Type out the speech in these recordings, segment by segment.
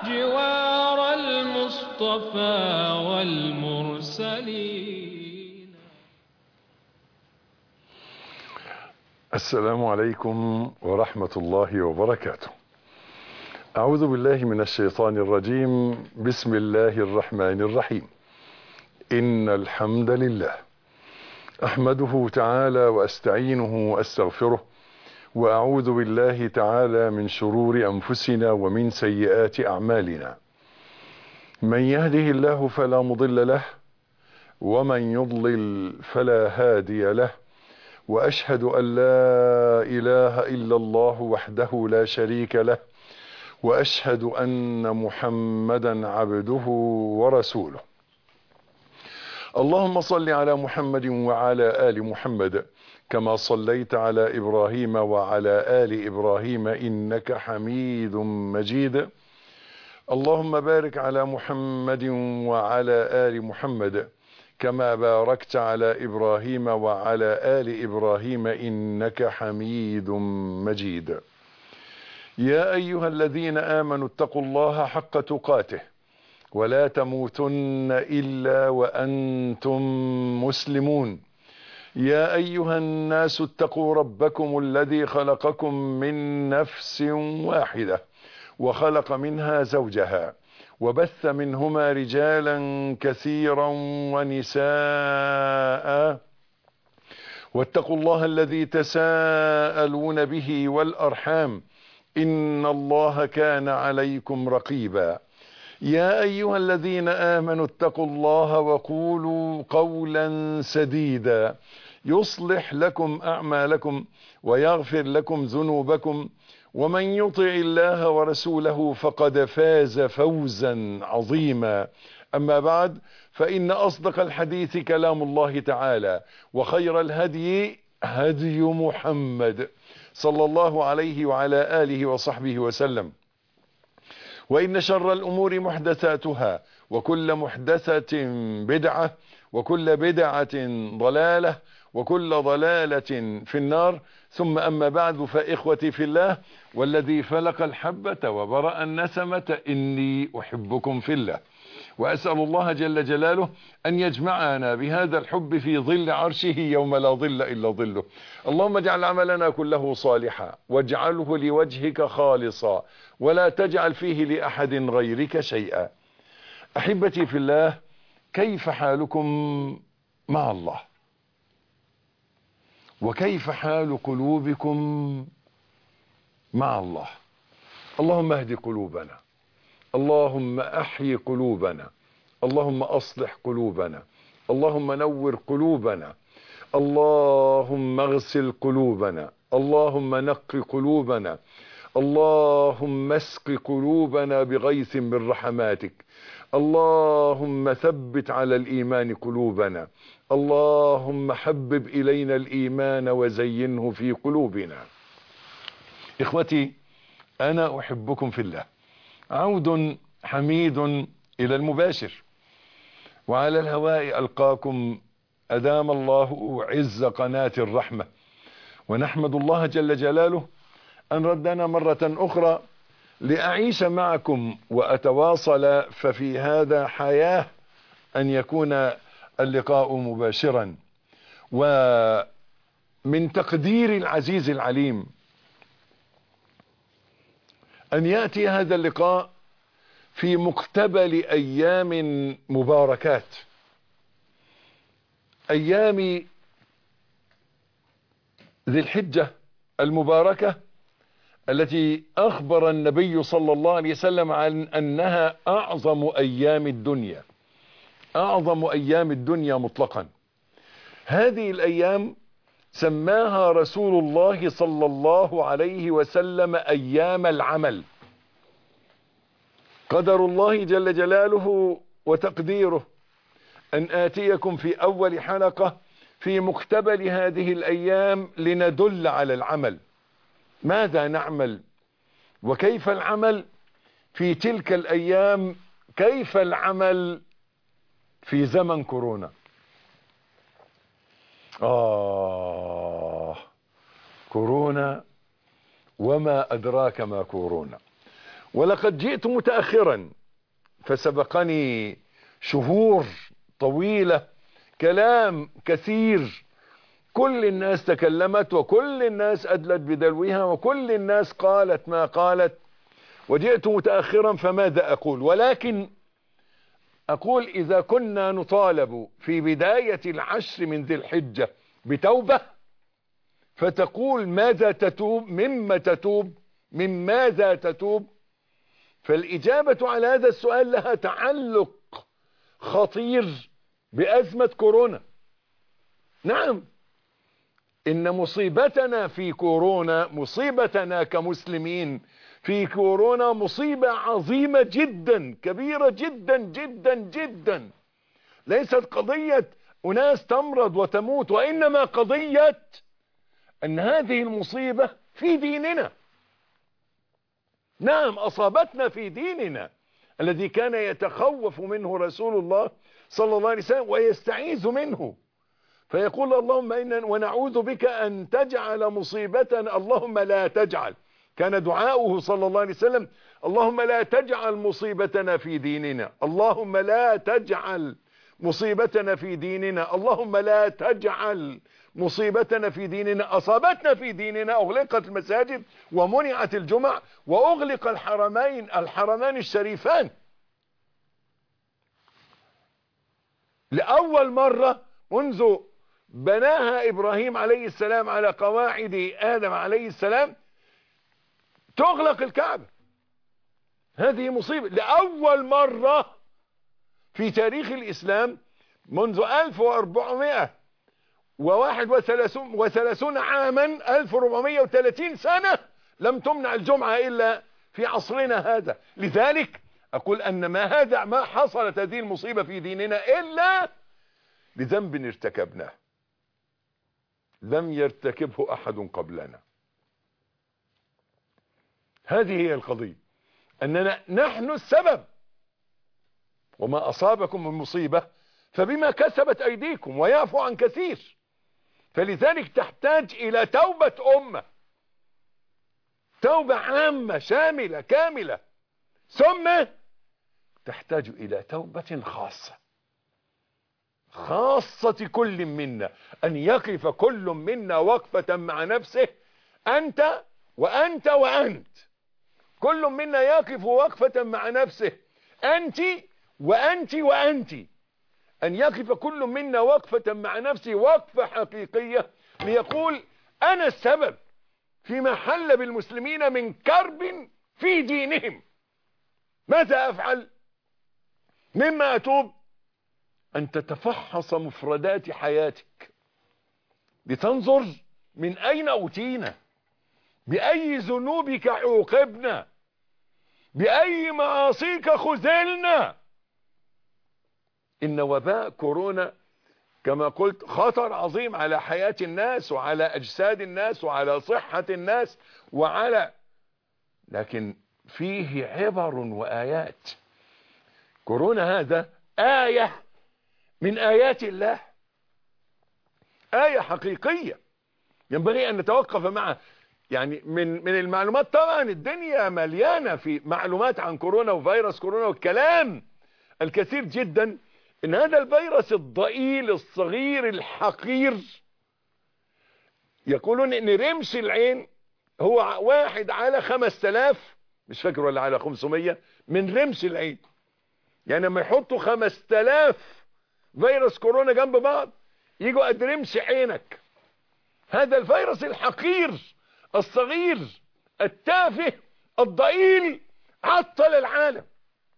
جوار المصطفى والمرسلين السلام عليكم ورحمة الله وبركاته أعوذ بالله من الشيطان الرجيم بسم الله الرحمن الرحيم إن الحمد لله أحمده تعالى وأستعينه وأستغفره وأعوذ بالله تعالى من شرور أنفسنا ومن سيئات أعمالنا من يهده الله فلا مضل له ومن يضلل فلا هادي له وأشهد أن لا إله إلا الله وحده لا شريك له وأشهد أن محمدا عبده ورسوله اللهم صل على محمد وعلى آل محمد كما صليت على إبراهيم وعلى آل إبراهيم إنك حميد مجيد اللهم بارك على محمد وعلى آل محمد كما باركت على إبراهيم وعلى آل إبراهيم إنك حميد مجيد يا أيها الذين آمنوا اتقوا الله حق تقاته ولا تموتن إلا وأنتم مسلمون يا أيها الناس اتقوا ربكم الذي خلقكم من نفس واحدة وخلق منها زوجها وبث منهما رجالا كثيرا ونساء واتقوا الله الذي تساءلون به والأرحام إن الله كان عليكم رقيبا يا أيها الذين آمنوا اتقوا الله وقولوا قولا سديدا يصلح لكم أعمالكم ويغفر لكم ذنوبكم ومن يطع الله ورسوله فقد فاز فوزا عظيما أما بعد فإن أصدق الحديث كلام الله تعالى وخير الهدي هدي محمد صلى الله عليه وعلى آله وصحبه وسلم وإن شر الأمور محدثاتها وكل محدثة بدعة وكل بدعة ضلالة وكل ضلالة في النار ثم أما بعد فإخوتي في الله والذي فلق الحبة وبرأ النسمة إني أحبكم في الله وأسأل الله جل جلاله أن يجمعنا بهذا الحب في ظل عرشه يوم لا ظل إلا ظله اللهم اجعل عملنا كله صالحا واجعله لوجهك خالصا ولا تجعل فيه لأحد غيرك شيئا أحبتي في الله كيف حالكم مع الله وكيف حال قلوبكم مع الله اللهم اهد قلوبنا اللهم احي قلوبنا اللهم اصلح قلوبنا اللهم نور قلوبنا اللهم اغسل قلوبنا اللهم نق قلوبنا اللهم اسق قلوبنا بغيث من رحماتك اللهم ثبت على الايمان قلوبنا اللهم حبب الينا الايمان وزينه في قلوبنا اخوتي انا احبكم في الله عود حميد الى المباشر وعلى الهواء القاكم ادام الله عز قناة الرحمة ونحمد الله جل جلاله ان ردنا مرة اخرى لاعيش معكم واتواصل ففي هذا حياة ان يكون اللقاء مباشرا ومن تقدير العزيز العليم ان ياتي هذا اللقاء في مقتبل ايام مباركات ايام ذي الحجة المباركة التي اخبر النبي صلى الله عليه وسلم عن انها اعظم ايام الدنيا اعظم ايام الدنيا مطلقا هذه الايام سماها رسول الله صلى الله عليه وسلم ايام العمل قدر الله جل جلاله وتقديره ان اتيكم في اول حلقة في مقتبل هذه الايام لندل على العمل ماذا نعمل وكيف العمل في تلك الايام كيف العمل في زمن كورونا آه كورونا وما أدراك ما كورونا ولقد جئت متأخرا فسبقني شهور طويلة كلام كثير كل الناس تكلمت وكل الناس أدلت بدلوها وكل الناس قالت ما قالت وجئت متأخرا فماذا أقول ولكن أقول إذا كنا نطالب في بداية العشر من ذي الحجة بتوبة فتقول ماذا تتوب مما تتوب من ماذا تتوب فالإجابة على هذا السؤال لها تعلق خطير بأزمة كورونا نعم إن مصيبتنا في كورونا مصيبتنا كمسلمين في كورونا مصيبة عظيمة جدا كبيرة جدا جدا جدا ليست قضية أناس تمرض وتموت وإنما قضية أن هذه المصيبة في ديننا نعم أصابتنا في ديننا الذي كان يتخوف منه رسول الله صلى الله عليه وسلم ويستعيذ منه فيقول اللهم إنا ونعوذ بك أن تجعل مصيبتنا اللهم لا تجعل كان دعاؤه صلى الله عليه وسلم اللهم لا تجعل مصيبتنا في ديننا اللهم لا تجعل مصيبتنا في ديننا اللهم لا تجعل مصيبتنا في ديننا أصابتنا في ديننا أغلقت المساجد ومنعت الجمع وأغلق الحرمين الحرمان الشريفان لأول مرة منذ بناها إبراهيم عليه السلام على قواعد آدم عليه السلام تغلق الكعبة هذه مصيبة لأول مرة في تاريخ الإسلام منذ 1400 وواحد وثلاثون, وثلاثون عاما 1430 سنة لم تمنع الجمعة إلا في عصرنا هذا لذلك أقول أن ما هذا ما حصلت هذه المصيبة في ديننا إلا لذنب ارتكبناه لم يرتكبه أحد قبلنا هذه هي القضية أننا نحن السبب وما أصابكم من مصيبة فبما كسبت أيديكم ويعفو عن كثير فلذلك تحتاج إلى توبة أمة توبة عامة شاملة كاملة ثم تحتاج إلى توبة خاصة خاصة كل منا أن يقف كل منا وقفة مع نفسه أنت وأنت وأنت كل منا يقف وقفة مع نفسه أنت وأنت وأنت أن يقف كل منا وقفة مع نفسه وقفة حقيقية ليقول أنا السبب فيما حل بالمسلمين من كرب في دينهم ماذا أفعل مما أتوب أن تتفحص مفردات حياتك لتنظر من أين أوتينا بأي ذنوبك عوقبنا بأي معاصيك خذلنا إن وباء كورونا كما قلت خطر عظيم على حياة الناس وعلى أجساد الناس وعلى صحة الناس وعلى لكن فيه عبر وآيات كورونا هذا آية من آيات الله آية حقيقية ينبغي أن نتوقف معها يعني من من المعلومات طبعا الدنيا مليانة في معلومات عن كورونا وفيروس كورونا والكلام الكثير جدا ان هذا الفيروس الضئيل الصغير الحقير يقولون ان رمش العين هو واحد على خمس تلاف مش فاكر ولا على خمسمية من رمش العين يعني لما يحطوا خمس تلاف فيروس كورونا جنب بعض يجوا قد رمش عينك هذا الفيروس الحقير الصغير التافه الضئيل عطل العالم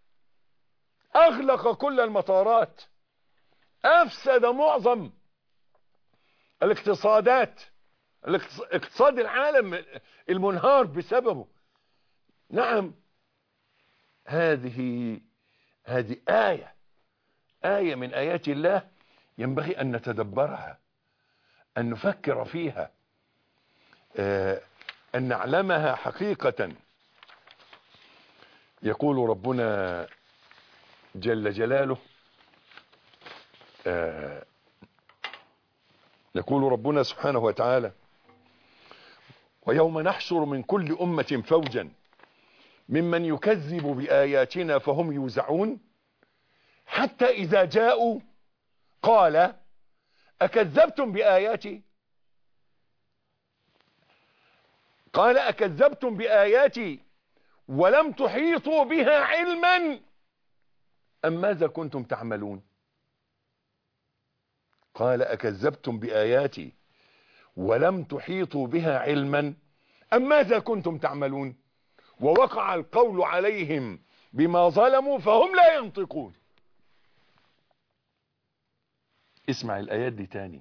اغلق كل المطارات افسد معظم الاقتصادات اقتصاد العالم المنهار بسببه نعم هذه هذه آية آية من آيات الله ينبغي أن نتدبرها أن نفكر فيها أن نعلمها حقيقة يقول ربنا جل جلاله يقول ربنا سبحانه وتعالى ويوم نحشر من كل أمة فوجا ممن يكذب بآياتنا فهم يوزعون حتى إذا جاءوا قال أكذبتم بآياتي قال أكذبتم بآياتي ولم تحيطوا بها علما أم ماذا كنتم تعملون قال أكذبتم بآياتي ولم تحيطوا بها علما أم ماذا كنتم تعملون ووقع القول عليهم بما ظلموا فهم لا ينطقون اسمع الآيات دي تاني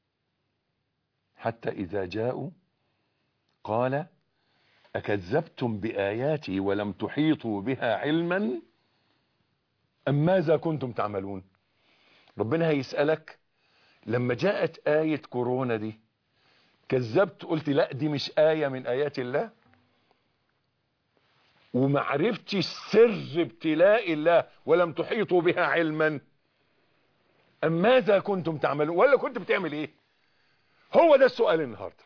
حتى إذا جاءوا قال أكذبتم بآياتي ولم تحيطوا بها علما أم ماذا كنتم تعملون ربنا هيسألك لما جاءت آية كورونا دي كذبت قلت لا دي مش آية من آيات الله وما عرفتش سر ابتلاء الله ولم تحيطوا بها علما أم ماذا كنتم تعملون ولا كنت بتعمل ايه هو ده السؤال النهاردة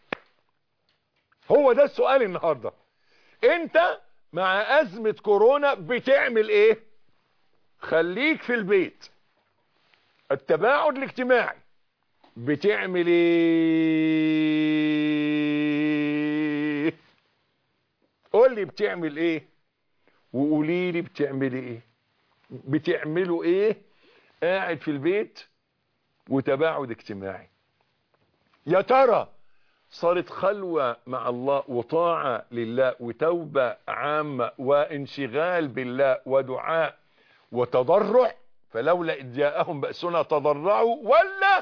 هو ده السؤال النهاردة انت مع ازمة كورونا بتعمل ايه خليك في البيت التباعد الاجتماعي بتعمل ايه قول لي بتعمل ايه وقولي لي بتعملي ايه بتعملوا ايه قاعد في البيت وتباعد اجتماعي يا ترى صارت خلوة مع الله وطاعة لله وتوبة عامة وانشغال بالله ودعاء وتضرع فلولا إذ جاءهم بأسنا تضرعوا ولا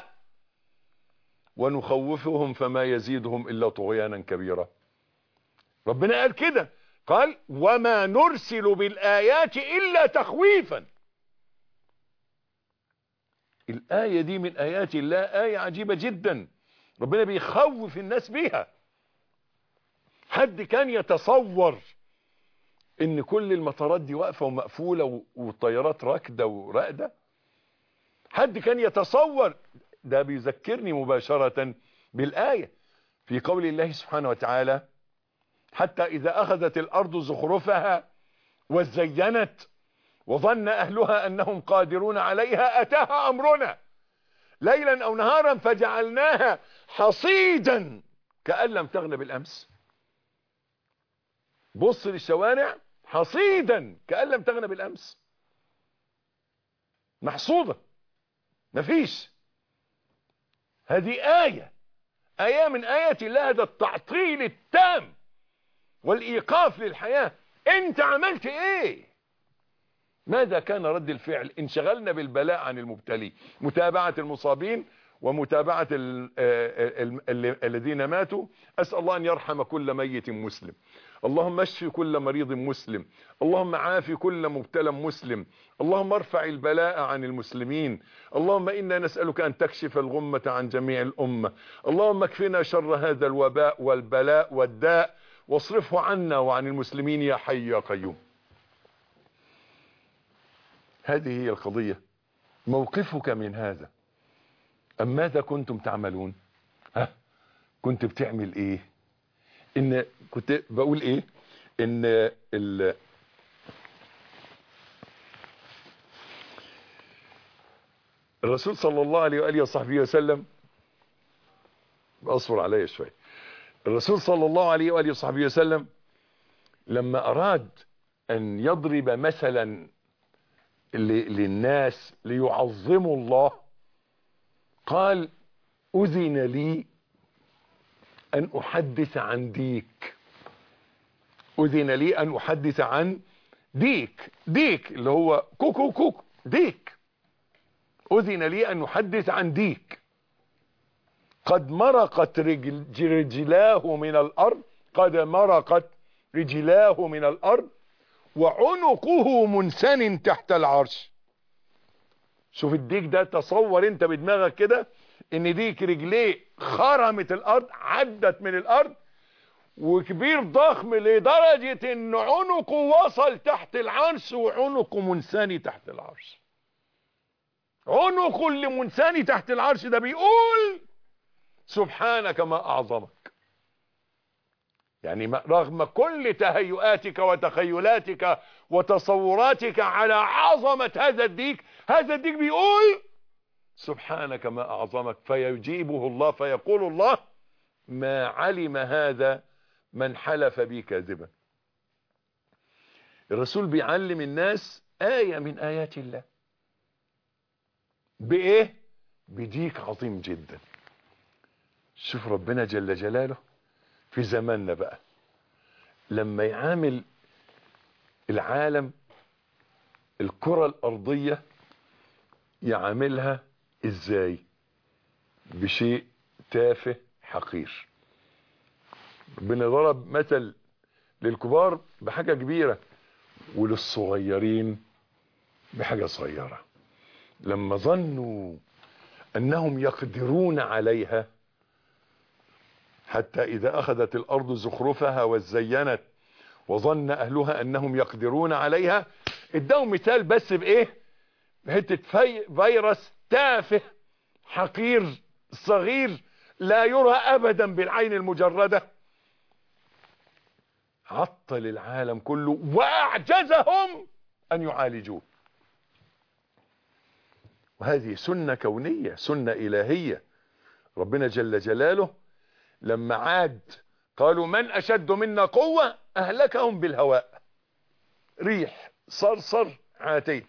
ونخوفهم فما يزيدهم إلا طغيانا كبيرا ربنا قال كده قال وما نرسل بالآيات إلا تخويفا الآية دي من آيات الله آية عجيبة جدا ربنا بيخوف الناس بيها حد كان يتصور ان كل المطارات دي واقفة ومقفولة والطيارات راكدة وراقدة حد كان يتصور ده بيذكرني مباشرة بالآية في قول الله سبحانه وتعالى حتى إذا أخذت الأرض زخرفها وزينت وظن أهلها أنهم قادرون عليها أتاها أمرنا ليلا أو نهارا فجعلناها حصيدا كأن لم تغن بالأمس بص للشوارع حصيدا كأن لم تغن بالأمس محصودة مفيش هذه آية آية من آيات الله هذا التعطيل التام والإيقاف للحياة انت عملت ايه ماذا كان رد الفعل انشغلنا بالبلاء عن المبتلي متابعة المصابين ومتابعة ال ال ال الذين ماتوا أسأل الله أن يرحم كل ميت مسلم اللهم اشف كل مريض مسلم اللهم عافي كل مبتلى مسلم اللهم ارفع البلاء عن المسلمين اللهم إنا نسألك أن تكشف الغمة عن جميع الأمة اللهم اكفنا شر هذا الوباء والبلاء والداء واصرفه عنا وعن المسلمين يا حي يا قيوم هذه هي القضية موقفك من هذا أم ماذا كنتم تعملون ها كنت بتعمل ايه ان كنت بقول ايه ان ال الرسول صلى الله عليه وآله وصحبه وسلم اصبر عليا شوي الرسول صلى الله عليه وآله وصحبه وسلم لما أراد أن يضرب مثلا للناس ليعظموا الله قال أذن لي أن أحدث عن ديك أذن لي أن أحدث عن ديك ديك اللي هو كوكو كوك ديك أذن لي أن أحدث عن ديك قد مرقت رجل رجلاه من الأرض قد مرقت رجلاه من الأرض وعنقه منسن تحت العرش شوف الديك ده تصور انت بدماغك كده ان ديك رجليه خرمت الارض عدت من الارض وكبير ضخم لدرجة ان عنقه وصل تحت العرش وعنقه منساني تحت العرش عنقه اللي منساني تحت العرش ده بيقول سبحانك ما اعظمك يعني ما- رغم كل تهيؤاتك وتخيلاتك وتصوراتك على عظمة هذا الديك هذا الديك بيقول سبحانك ما أعظمك فيجيبه الله فيقول الله ما علم هذا من حلف بي كاذبا الرسول بيعلم الناس آية من آيات الله بإيه بديك عظيم جدا شوف ربنا جل جلاله في زماننا بقى لما يعامل العالم الكرة الأرضية يعاملها ازاي بشيء تافه حقير ربنا ضرب مثل للكبار بحاجة كبيرة وللصغيرين بحاجة صغيرة لما ظنوا انهم يقدرون عليها حتى اذا اخذت الارض زخرفها وزينت وظن اهلها انهم يقدرون عليها اداهم مثال بس بايه بحته في فيروس تافه حقير صغير لا يرى ابدا بالعين المجرده عطل العالم كله واعجزهم ان يعالجوه وهذه سنه كونيه سنه الهيه ربنا جل جلاله لما عاد قالوا من اشد منا قوه اهلكهم بالهواء ريح صرصر عاتين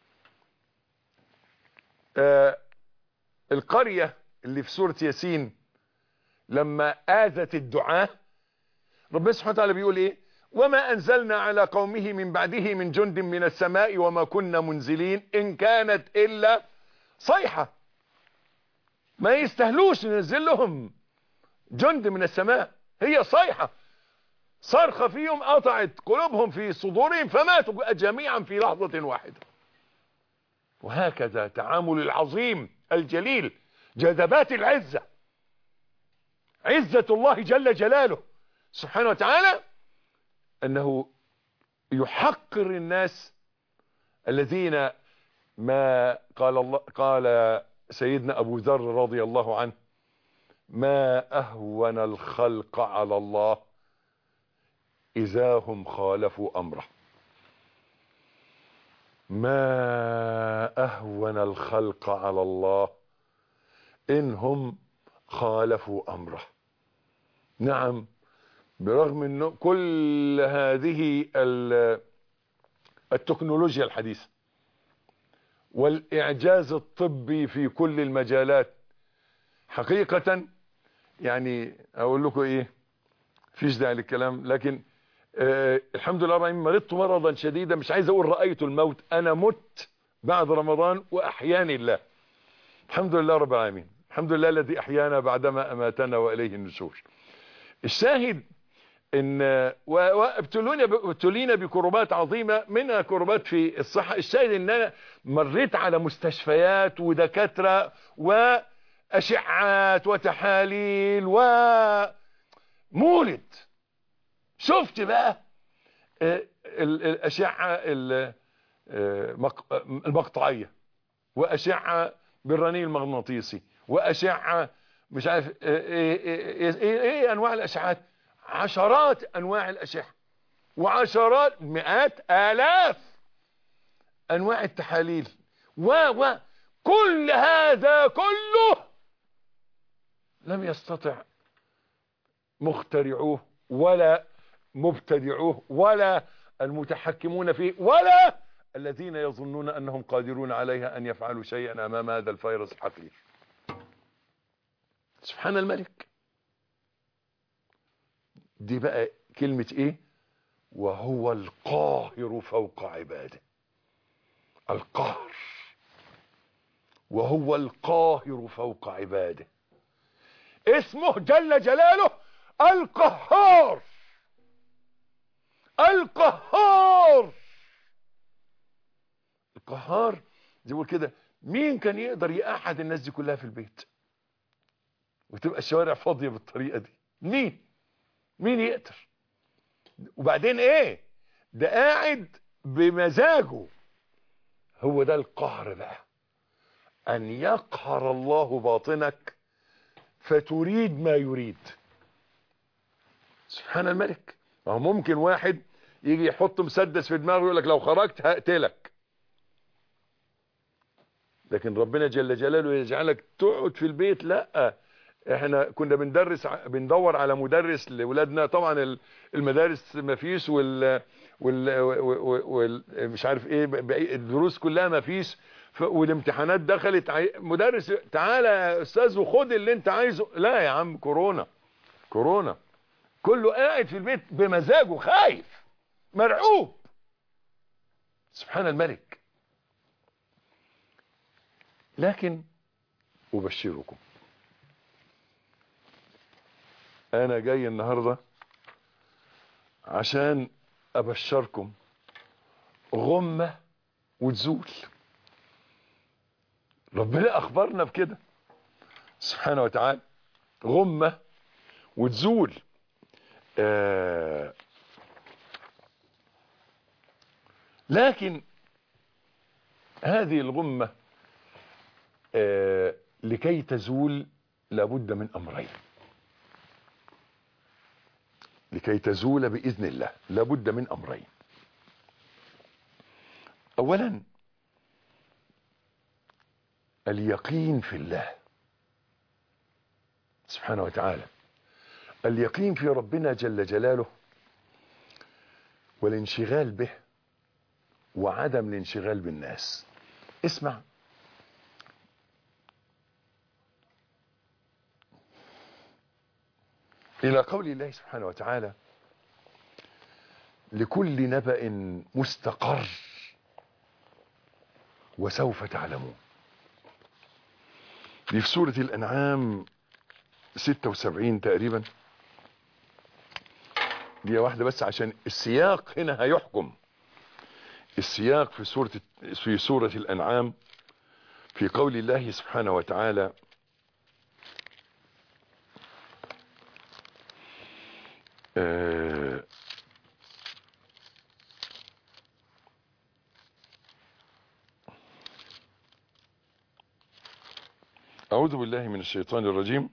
آه القرية اللي في سورة ياسين لما آذت الدعاة ربنا سبحانه وتعالى بيقول ايه وما انزلنا على قومه من بعده من جند من السماء وما كنا منزلين ان كانت الا صيحة ما يستهلوش ننزل لهم جند من السماء هي صيحة صرخة فيهم قطعت قلوبهم في صدورهم فماتوا جميعا في لحظة واحدة وهكذا تعامل العظيم الجليل جذبات العزة عزة الله جل جلاله سبحانه وتعالى انه يحقر الناس الذين ما قال الله قال سيدنا ابو ذر رضي الله عنه ما اهون الخلق على الله اذا هم خالفوا امره ما اهون الخلق على الله انهم خالفوا امره نعم برغم انه كل هذه التكنولوجيا الحديثة والاعجاز الطبي في كل المجالات حقيقة يعني اقول لكم ايه فيش داعي للكلام لكن آه الحمد لله رب العالمين مرضت مرضا شديدا مش عايز اقول رأيت الموت انا مت بعد رمضان واحياني الله الحمد لله رب العالمين الحمد لله الذي احيانا بعدما اماتنا واليه النشور الشاهد ان وابتلينا بكربات عظيمة منها كربات في الصحة الشاهد ان انا مريت على مستشفيات ودكاترة واشعات وتحاليل ومولد شفت بقى الاشعة المقطعية واشعة بالرنين المغناطيسي واشعة مش عارف ايه, إيه, إيه, إيه انواع الاشعات عشرات انواع الاشعه وعشرات مئات الاف انواع التحاليل و و كل هذا كله لم يستطع مخترعوه ولا مبتدعوه ولا المتحكمون فيه ولا الذين يظنون انهم قادرون عليها ان يفعلوا شيئا امام هذا الفيروس الحقير سبحان الملك دي بقى كلمة ايه وهو القاهر فوق عباده القهر وهو القاهر فوق عباده اسمه جل جلاله القهار القهار القهار زي ما كده مين كان يقدر يقعد الناس دي كلها في البيت وتبقى الشوارع فاضية بالطريقة دي مين مين يقدر وبعدين ايه ده قاعد بمزاجه هو ده القهر بقى ان يقهر الله باطنك فتريد ما يريد سبحان الملك ما هو ممكن واحد يجي يحط مسدس في دماغه يقول لك لو خرجت هقتلك لكن ربنا جل جلاله يجعلك تقعد في البيت لا احنا كنا بندرس بندور على مدرس لاولادنا طبعا المدارس ما فيش وال وال, وال مش عارف ايه الدروس كلها ما فيش والامتحانات دخلت مدرس تعالى يا استاذ وخد اللي انت عايزه لا يا عم كورونا كورونا كله قاعد في البيت بمزاجه خايف مرعوب سبحان الملك لكن أبشركم أنا جاي النهاردة عشان أبشركم غمة وتزول ربنا أخبرنا بكده سبحانه وتعالى غمة وتزول آه لكن هذه الغمة آه لكي تزول لابد من أمرين لكي تزول بإذن الله لابد من أمرين أولا اليقين في الله سبحانه وتعالى اليقين في ربنا جل جلاله والانشغال به وعدم الانشغال بالناس اسمع إلى قول الله سبحانه وتعالى لكل نبأ مستقر وسوف تعلمون دي في سورة الأنعام 76 تقريبا دي واحدة بس عشان السياق هنا هيحكم السياق في سورة في سورة الأنعام في قول الله سبحانه وتعالى آه أعوذ بالله من الشيطان الرجيم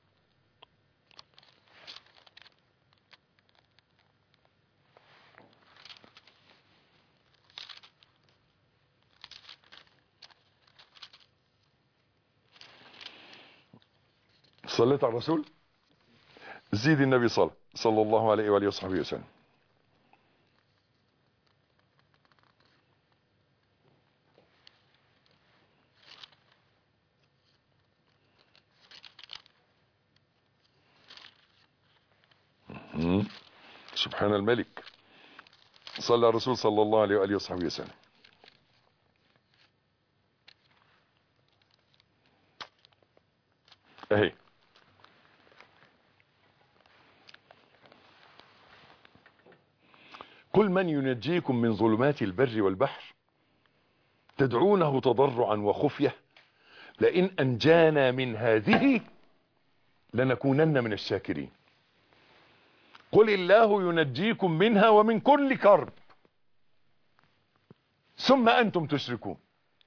صليت على الرسول زيد النبي صلى صلى الله عليه وآله وصحبه وسلم سبحان الملك صلى على الرسول صلى الله عليه وآله وصحبه وسلم اهي قل من ينجيكم من ظلمات البر والبحر تدعونه تضرعا وخفية لئن أنجانا من هذه لنكونن من الشاكرين قل الله ينجيكم منها ومن كل كرب ثم أنتم تشركون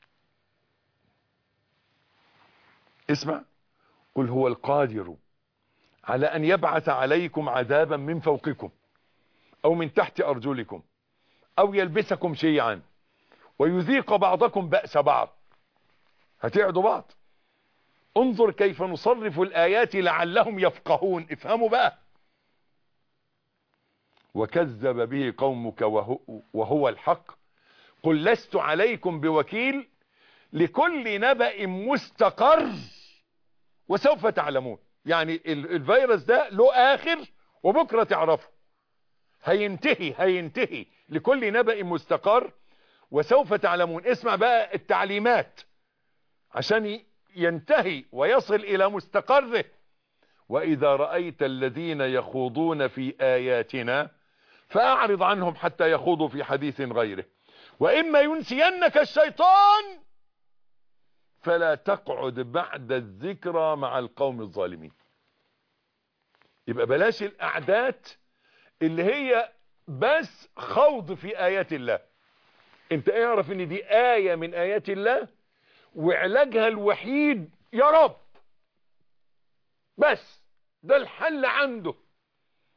اسمع قل هو القادر على أن يبعث عليكم عذابا من فوقكم أو من تحت أرجلكم أو يلبسكم شيعا ويذيق بعضكم بأس بعض هتعدوا بعض انظر كيف نصرف الآيات لعلهم يفقهون افهموا بقى وكذب به قومك وهو, وهو الحق قل لست عليكم بوكيل لكل نبأ مستقر وسوف تعلمون يعني الفيروس ده له آخر وبكرة تعرفه هينتهي هينتهي لكل نبأ مستقر وسوف تعلمون اسمع بقى التعليمات عشان ينتهي ويصل إلى مستقره وإذا رأيت الذين يخوضون في آياتنا فأعرض عنهم حتى يخوضوا في حديث غيره وإما ينسينك الشيطان فلا تقعد بعد الذكرى مع القوم الظالمين يبقى بلاش الأعداد اللي هي بس خوض في آيات الله انت اعرف ان دي آية من آيات الله وعلاجها الوحيد يا رب بس ده الحل عنده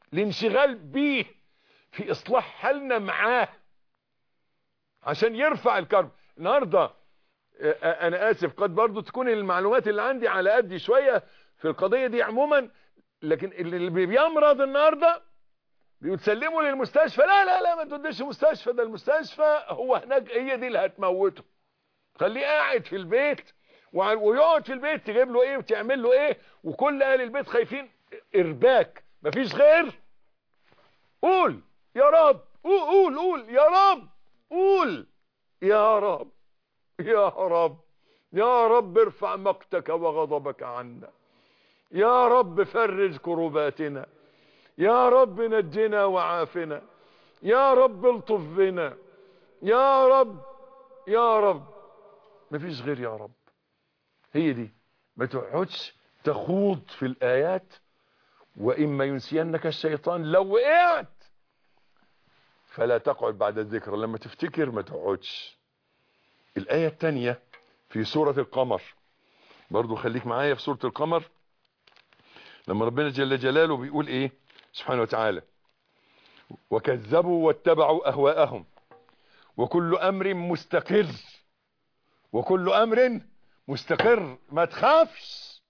الانشغال بيه في اصلاح حالنا معاه عشان يرفع الكرب النهارده انا اسف قد برضو تكون المعلومات اللي عندي على قدي شوية في القضية دي عموما لكن اللي بيمرض النهاردة بيتسلموا للمستشفى لا لا لا ما توديش مستشفى ده المستشفى هو هناك هي دي اللي هتموته خليه قاعد في البيت ويقعد في البيت تجيب له ايه وتعمل له ايه وكل اهل البيت خايفين ارباك مفيش غير قول يا رب قول قول قول يا رب قول يا رب يا رب يا رب ارفع مقتك وغضبك عنا يا رب فرج كرباتنا يا رب نجنا وعافنا يا رب الطف بنا يا رب يا رب مفيش غير يا رب هي دي ما تقعدش تخوض في الآيات وإما ينسينك الشيطان لو وقعت فلا تقعد بعد الذكر لما تفتكر ما تقعدش الآية الثانية في سورة القمر برضو خليك معايا في سورة القمر لما ربنا جل جلاله بيقول ايه سبحانه وتعالى وكذبوا واتبعوا أهواءهم وكل أمر مستقر وكل أمر مستقر ما تخافش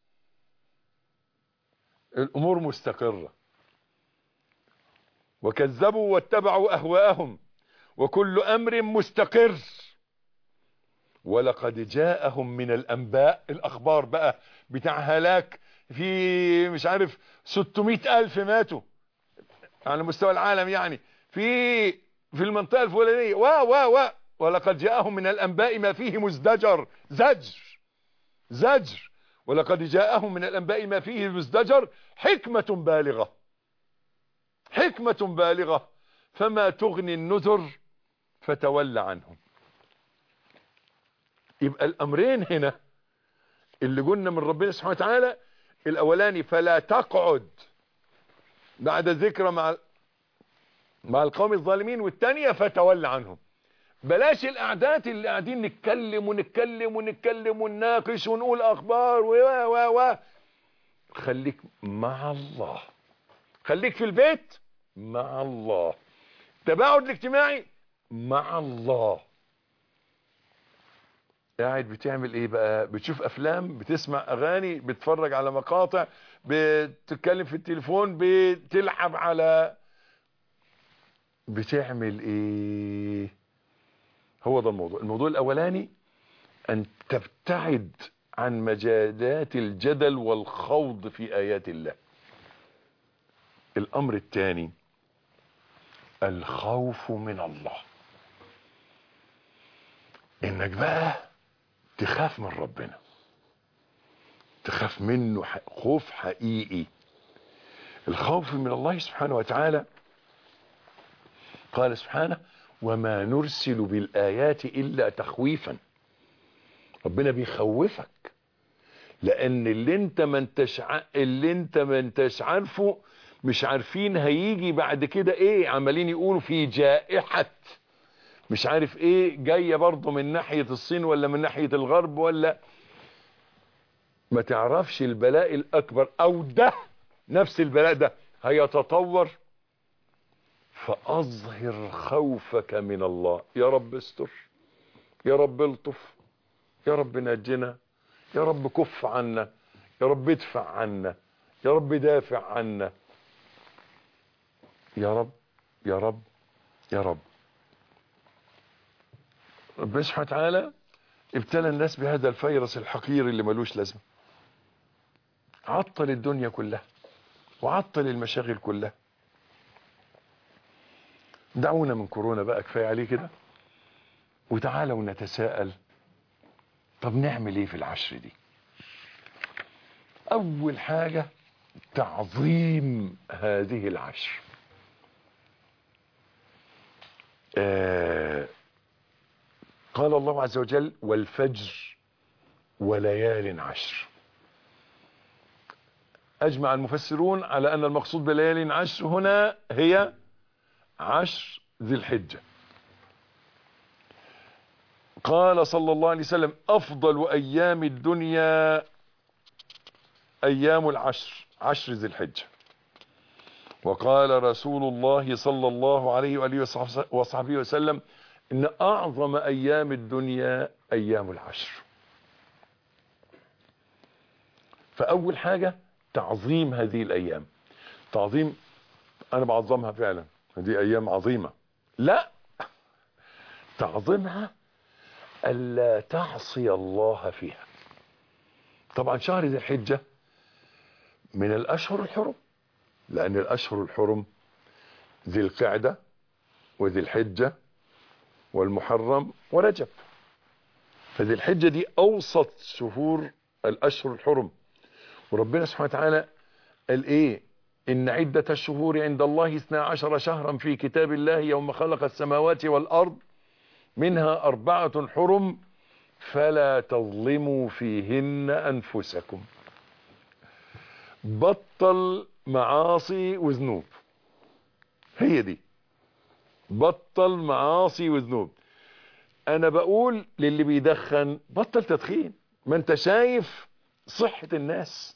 الأمور مستقرة وكذبوا واتبعوا أهواءهم وكل أمر مستقر ولقد جاءهم من الأنباء الأخبار بقى بتاع هلاك في مش عارف 600 ألف ماتوا على مستوى العالم يعني في في المنطقة الفلانية وا وا وا ولقد جاءهم من الأنباء ما فيه مزدجر زجر زجر ولقد جاءهم من الأنباء ما فيه مزدجر حكمة بالغة حكمة بالغة فما تغني النذر فتولى عنهم يبقى الأمرين هنا اللي قلنا من ربنا سبحانه وتعالى الأولاني فلا تقعد بعد ذكرى مع مع القوم الظالمين والثانية فتولى عنهم بلاش الأعداد اللي قاعدين نتكلم ونتكلم ونتكلم ونناقش ونقول أخبار و و و خليك مع الله خليك في البيت مع الله تباعد الاجتماعي مع الله قاعد بتعمل ايه بقى بتشوف افلام بتسمع اغاني بتتفرج على مقاطع بتتكلم في التليفون بتلعب على بتعمل ايه هو ده الموضوع الموضوع الاولاني ان تبتعد عن مجالات الجدل والخوض في ايات الله الامر الثاني الخوف من الله انك بقى تخاف من ربنا تخاف منه خوف حقيقي الخوف من الله سبحانه وتعالى قال سبحانه وما نرسل بالآيات إلا تخويفا ربنا بيخوفك لأن اللي انت ما انتش اللي انت ما انتش عارفه مش عارفين هيجي بعد كده ايه عمالين يقولوا في جائحة مش عارف ايه جاية برضه من ناحية الصين ولا من ناحية الغرب ولا ما تعرفش البلاء الاكبر او ده نفس البلاء ده هيتطور فاظهر خوفك من الله يا رب استر يا رب الطف يا رب نجنا يا رب كف عنا يا رب ادفع عنا يا رب دافع عنا يا رب يا رب يا رب ربنا سبحانه وتعالى ابتلى الناس بهذا الفيروس الحقير اللي ملوش لازمه عطل الدنيا كلها وعطل المشاغل كلها دعونا من كورونا بقى كفايه عليه كده وتعالوا نتساءل طب نعمل ايه في العشر دي اول حاجة تعظيم هذه العشر آه قال الله عز وجل والفجر وليال عشر اجمع المفسرون على ان المقصود بليال عشر هنا هي عشر ذي الحجة قال صلى الله عليه وسلم افضل ايام الدنيا ايام العشر عشر ذي الحجة وقال رسول الله صلى الله عليه وآله وصحبه وسلم إن أعظم أيام الدنيا أيام العشر فأول حاجة تعظيم هذه الأيام تعظيم أنا بعظمها فعلا هذه أيام عظيمة لا تعظيمها ألا تعصي الله فيها طبعا شهر ذي الحجة من الأشهر الحرم لأن الأشهر الحرم ذي القعدة وذي الحجة والمحرم ورجب فذي الحجة دي أوسط شهور الأشهر الحرم وربنا سبحانه وتعالى قال إيه إن عدة الشهور عند الله اثنا عشر شهرا في كتاب الله يوم خلق السماوات والأرض منها أربعة حرم فلا تظلموا فيهن أنفسكم بطل معاصي وذنوب هي دي بطل معاصي وذنوب انا بقول للي بيدخن بطل تدخين ما انت شايف صحة الناس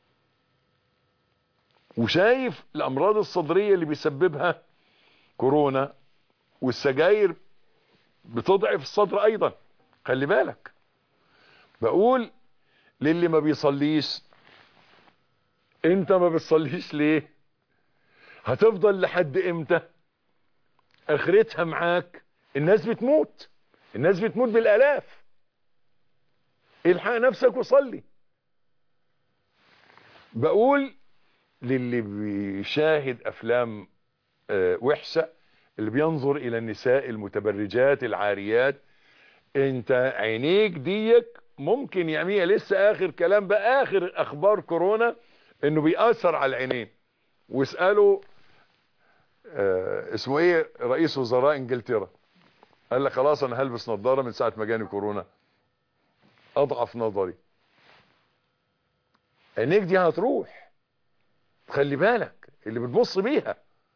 وشايف الامراض الصدرية اللي بيسببها كورونا والسجاير بتضعف الصدر ايضا خلي بالك بقول للي ما بيصليش انت ما بتصليش ليه هتفضل لحد امتى اخرتها معاك الناس بتموت الناس بتموت بالالاف الحق نفسك وصلي بقول للي بيشاهد افلام آه، وحشة اللي بينظر الى النساء المتبرجات العاريات انت عينيك ديك ممكن يعميها لسه اخر كلام بقى اخر اخبار كورونا انه بيأثر على العينين واسألوا آه اسمه ايه رئيس وزراء انجلترا قال لك خلاص انا هلبس نظارة من ساعة ما جاني كورونا اضعف نظري عينيك دي هتروح خلي بالك اللي بتبص بيها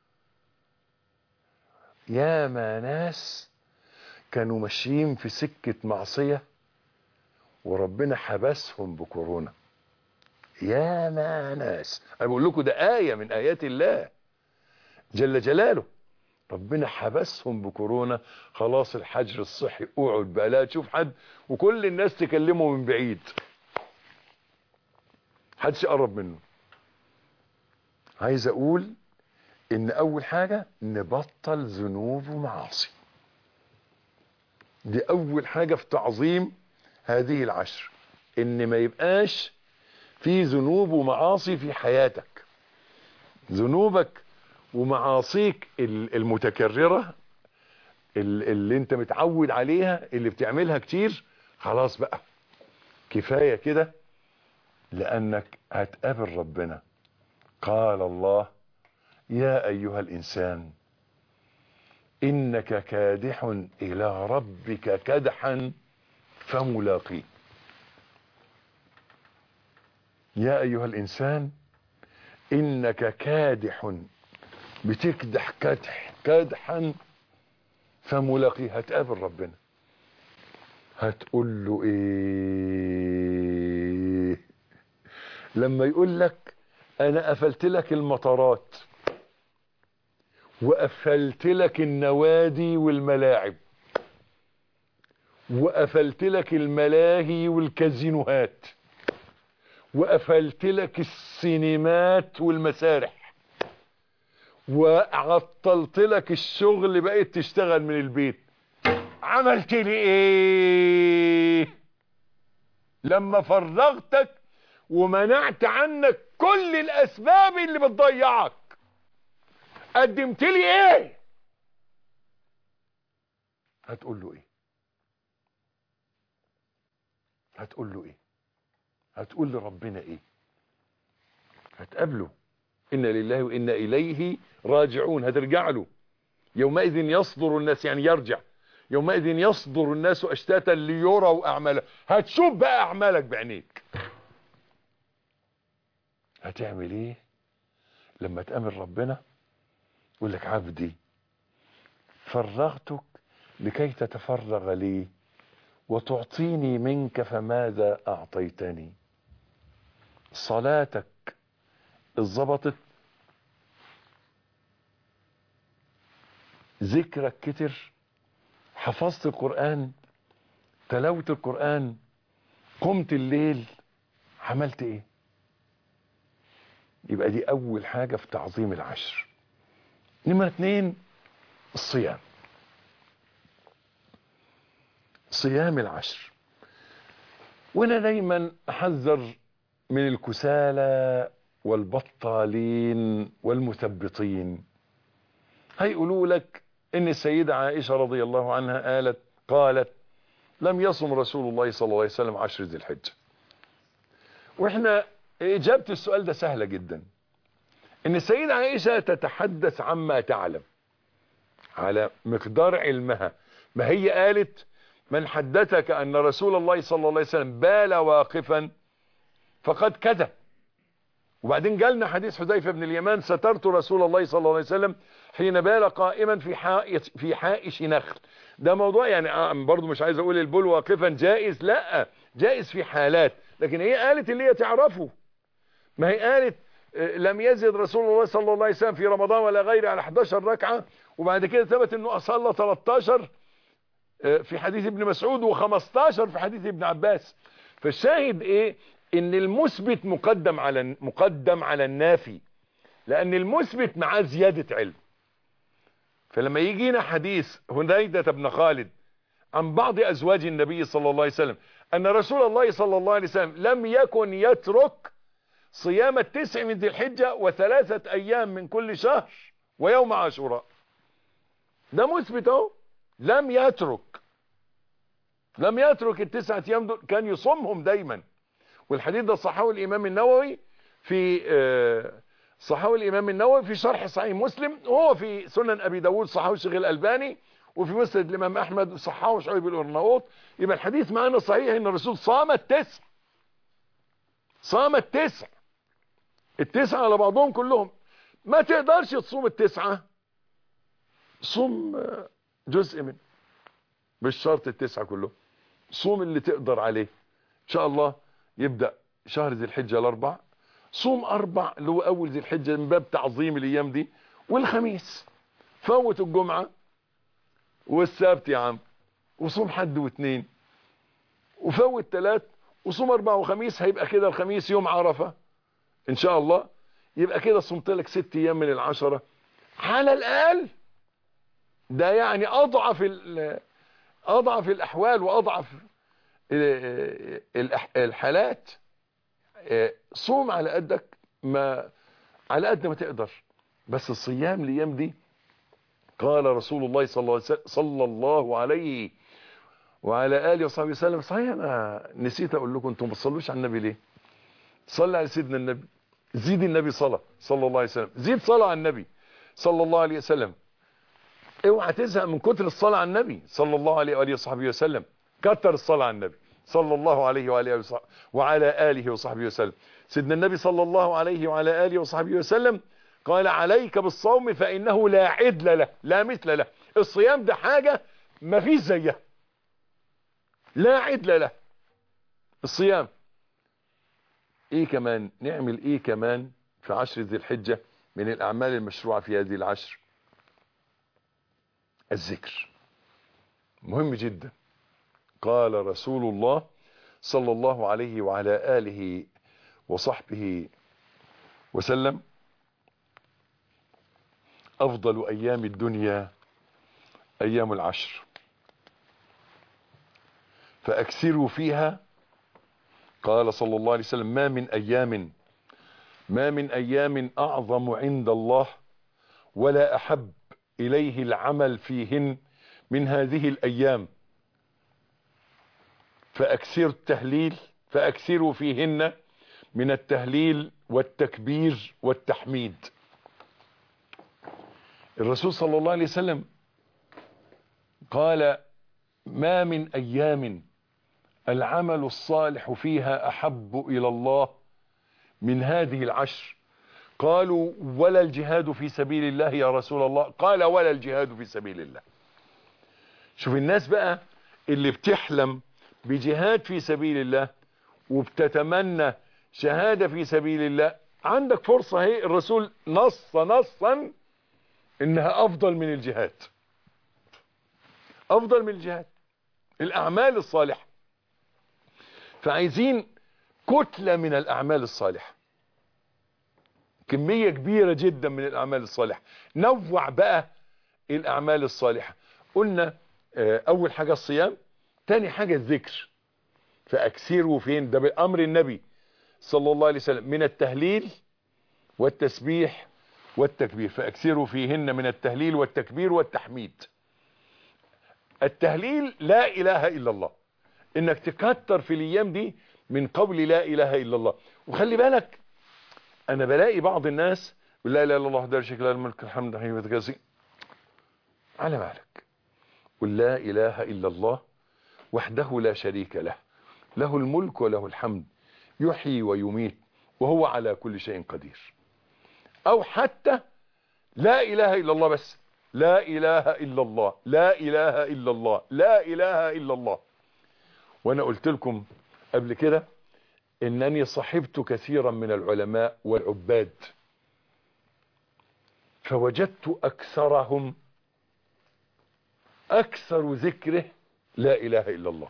يا ما ناس كانوا ماشيين في سكة معصية وربنا حبسهم بكورونا يا ما ناس انا بقول لكم ده آية من آيات الله جل جلاله ربنا حبسهم بكورونا خلاص الحجر الصحي اقعد بقى لا تشوف حد وكل الناس تكلمه من بعيد حدش يقرب منه عايز اقول ان اول حاجة نبطل ذنوب ومعاصي دي اول حاجة في تعظيم هذه العشر ان ما يبقاش في ذنوب ومعاصي في حياتك ذنوبك ومعاصيك المتكررة اللي انت متعود عليها اللي بتعملها كتير خلاص بقى كفاية كده لانك هتقابل ربنا قال الله يا ايها الانسان انك كادح الى ربك كدحا فملاقيه يا ايها الانسان انك كادح بتكدح كدح كدحا فملاقيه هتقابل ربنا هتقول له ايه لما يقول لك انا قفلت لك المطارات وقفلت لك النوادي والملاعب وقفلت لك الملاهي والكازينوهات وقفلت لك السينمات والمسارح وعطلت لك الشغل بقيت تشتغل من البيت عملت لي ايه لما فرغتك ومنعت عنك كل الاسباب اللي بتضيعك قدمت لي ايه هتقول له ايه هتقول له ايه هتقول لربنا ايه هتقابله إنا لله وإنا إليه راجعون هترجع له يومئذ يصدر الناس يعني يرجع يومئذ يصدر الناس أشتاتا ليروا أعمالهم هتشوف بقى أعمالك بعينيك هتعمل إيه لما تأمر ربنا يقول لك عبدي فرغتك لكي تتفرغ لي وتعطيني منك فماذا أعطيتني صلاتك اتظبطت ذكرك كتر حفظت القرآن تلاوت القرآن قمت الليل عملت ايه يبقى دي اول حاجة في تعظيم العشر نمرة اتنين الصيام صيام العشر وانا دايما احذر من الكسالى والبطالين والمثبطين هيقولوا لك ان السيدة عائشة رضي الله عنها قالت قالت لم يصم رسول الله صلى الله عليه وسلم عشر ذي الحجة واحنا اجابة السؤال ده سهلة جدا ان السيدة عائشة تتحدث عما تعلم على مقدار علمها ما هي قالت من حدثك ان رسول الله صلى الله عليه وسلم بال واقفا فقد كذب وبعدين جالنا حديث حذيفه بن اليمان سترت رسول الله صلى الله عليه وسلم حين بال قائما في حائش في حائش نخل ده موضوع يعني آه برضو مش عايز اقول البول واقفا جائز لا جائز في حالات لكن هي قالت اللي هي تعرفه ما هي قالت آه، لم يزد رسول الله صلى الله عليه وسلم في رمضان ولا غيره على 11 ركعه وبعد كده ثبت انه صلى 13 آه، في حديث ابن مسعود و15 في حديث ابن عباس فالشاهد ايه ان المثبت مقدم على مقدم على النافي لان المثبت معاه زيادة علم فلما يجينا حديث هنيدة بن خالد عن بعض ازواج النبي صلى الله عليه وسلم ان رسول الله صلى الله عليه وسلم لم يكن يترك صيام التسع من ذي الحجة وثلاثة ايام من كل شهر ويوم عاشوراء ده مثبت اهو لم يترك لم يترك التسعة ايام دول كان يصومهم دايما والحديث ده صححه الامام النووي في آه، صححه الامام النووي في شرح صحيح مسلم وهو في سنن ابي داود صححه الشيخ الالباني وفي مسند الامام احمد صححه شعيب الارناؤوط يبقى الحديث معنا صحيح ان الرسول صام التسع صام التسع التسعة على بعضهم كلهم ما تقدرش تصوم التسعة صوم آه، جزء منه مش شرط التسعة كلهم صوم اللي تقدر عليه ان شاء الله يبدأ شهر ذي الحجة الاربع صوم اربع اللي هو اول ذي الحجة من باب تعظيم الايام دي والخميس فوت الجمعة والسبت يا عم وصوم حد واثنين وفوت ثلاث وصوم اربع وخميس هيبقى كده الخميس يوم عرفة ان شاء الله يبقى كده صمت لك ست ايام من العشرة على الاقل ده يعني اضعف ال- اضعف الاحوال واضعف ال- الأح- الحالات آه، صوم على قدك ما على قد ما تقدر بس الصيام الايام دي قال رسول الله صلى الله عليه وسلم صلى الله عليه وعلى اله وصحبه وسلم صحيح انا نسيت اقول لكم انتم ما بتصلوش على النبي ليه صلى على سيدنا النبي زيد النبي صلاه صلى الله عليه وسلم زيد صلاه على النبي صلى الله عليه وسلم اوعى تزهق من كتر الصلاه على النبي صلى الله عليه واله وصحبه وسلم كتر الصلاه على النبي صلى الله عليه واله وصحبه وعلى اله وصحبه وسلم سيدنا النبي صلى الله عليه وعلى اله وصحبه وسلم قال عليك بالصوم فانه لا عدل له لا مثل له الصيام ده حاجه ما فيش زيها لا عدل له الصيام ايه كمان نعمل ايه كمان في عشر ذي الحجة من الاعمال المشروعة في هذه العشر الذكر مهم جدا قال رسول الله صلى الله عليه وعلى آله وصحبه وسلم أفضل أيام الدنيا أيام العشر فأكثروا فيها قال صلى الله عليه وسلم ما من أيام ما من أيام أعظم عند الله ولا أحب إليه العمل فيهن من هذه الأيام فأكثروا التهليل فأكثروا فيهن من التهليل والتكبير والتحميد الرسول صلى الله عليه وسلم قال ما من أيام العمل الصالح فيها أحب إلى الله من هذه العشر قالوا ولا الجهاد في سبيل الله يا رسول الله قال ولا الجهاد في سبيل الله شوف الناس بقى اللي بتحلم بجهاد في سبيل الله وبتتمنى شهادة في سبيل الله عندك فرصة هي الرسول نص نصا انها افضل من الجهاد افضل من الجهاد الاعمال الصالحة فعايزين كتلة من الاعمال الصالحة كمية كبيرة جدا من الاعمال الصالحة نوع بقى الاعمال الصالحة قلنا اه اول حاجة الصيام تاني حاجة الذكر فاكثروا فين ده بامر النبي صلى الله عليه وسلم من التهليل والتسبيح والتكبير فاكثروا فيهن من التهليل والتكبير والتحميد التهليل لا اله الا الله انك تكتر في الايام دي من قول لا اله الا الله وخلي بالك انا بلاقي بعض الناس لا اله الا الله وحده لا شريك له الملك الحمد لله وتكاسي على بالك قل لا اله الا الله وحده لا شريك له له الملك وله الحمد يحيي ويميت وهو على كل شيء قدير او حتى لا اله الا الله بس لا اله الا الله لا اله الا الله لا اله الا الله وانا قلت لكم قبل كده انني صحبت كثيرا من العلماء والعباد فوجدت اكثرهم اكثر ذكره لا اله الا الله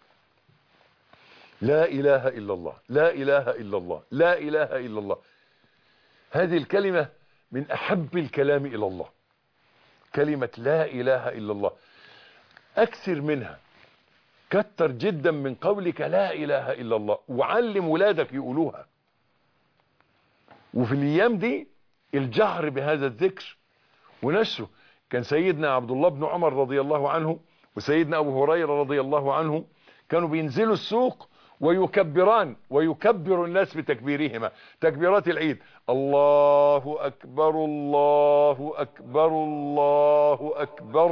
لا اله الا الله لا اله الا الله لا اله الا الله هذه الكلمة من احب الكلام الى الله كلمة لا اله الا الله اكثر منها كتر جدا من قولك لا اله الا الله وعلم ولادك يقولوها وفي الايام دي الجهر بهذا الذكر ونشره كان سيدنا عبد الله بن عمر رضي الله عنه وسيدنا ابو هريرة رضي الله عنه كانوا بينزلوا السوق ويكبران ويكبر الناس بتكبيرهما تكبيرات العيد الله اكبر الله اكبر الله اكبر